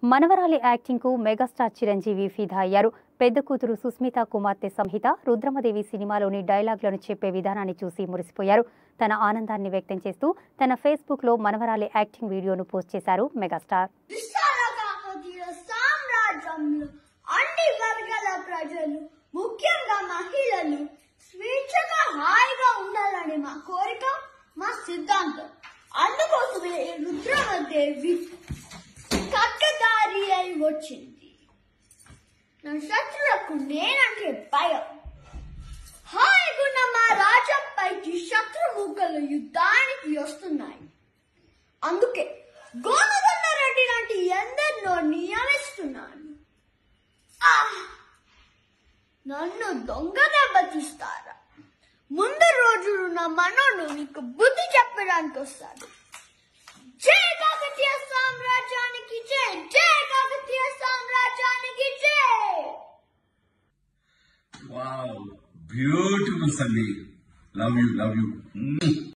మనవరాలి acting కు megastar Chiranjeevi ఫిదా అయ్యారు పెద్ద కూతురు సుస్మిత కుమార్తె సంహిత రుద్రమదేవి సినిమాలోని డైలాగ్లను చెప్పే విధానాన్ని చూసి మురిసిపోయారు తన ఆనందాన్ని వ్యక్తం చేస్తూ తన ఫేస్బుక్ లో మనవరాలి యాక్టింగ్ వీడియోను పోస్ట్ చేశారు మెగాస్టార్ విశాల కాకతీయ సామ్రాజ్యంలో అన్ని వర్గాల ప్రజలు ముఖ్యంగా మహిళలు స్వేచ్ఛగా హాయిగా ఉండాలని మా కోరిక మా సిద్ధాంతం అందుకోసమే ఈ రుద్రమదేవి కట్టదారి అయి వచ్చింది నా శత్రులకు నేనంటే భయం హాయిగున్న మా రాజ్యంపైకి శత్రుముఖలు యుద్ధానికి వస్తున్నాయి అందుకే గోనగొండ రెడ్డి లాంటి ఎందరినో నియమిస్తున్నాను ఆహ్! నన్ను దొంగ దెబ్బతీస్తారా ముందు రోజు నా మనోడు నీకు బుద్ధి చెప్పడానికి వస్తాడు జై కాకతీయ సామ్రాజ్యానికి జై జై కాకతీయ సామ్రాజ్యానికి జై Wow, beautiful Sunday. Love you, love you. Mm.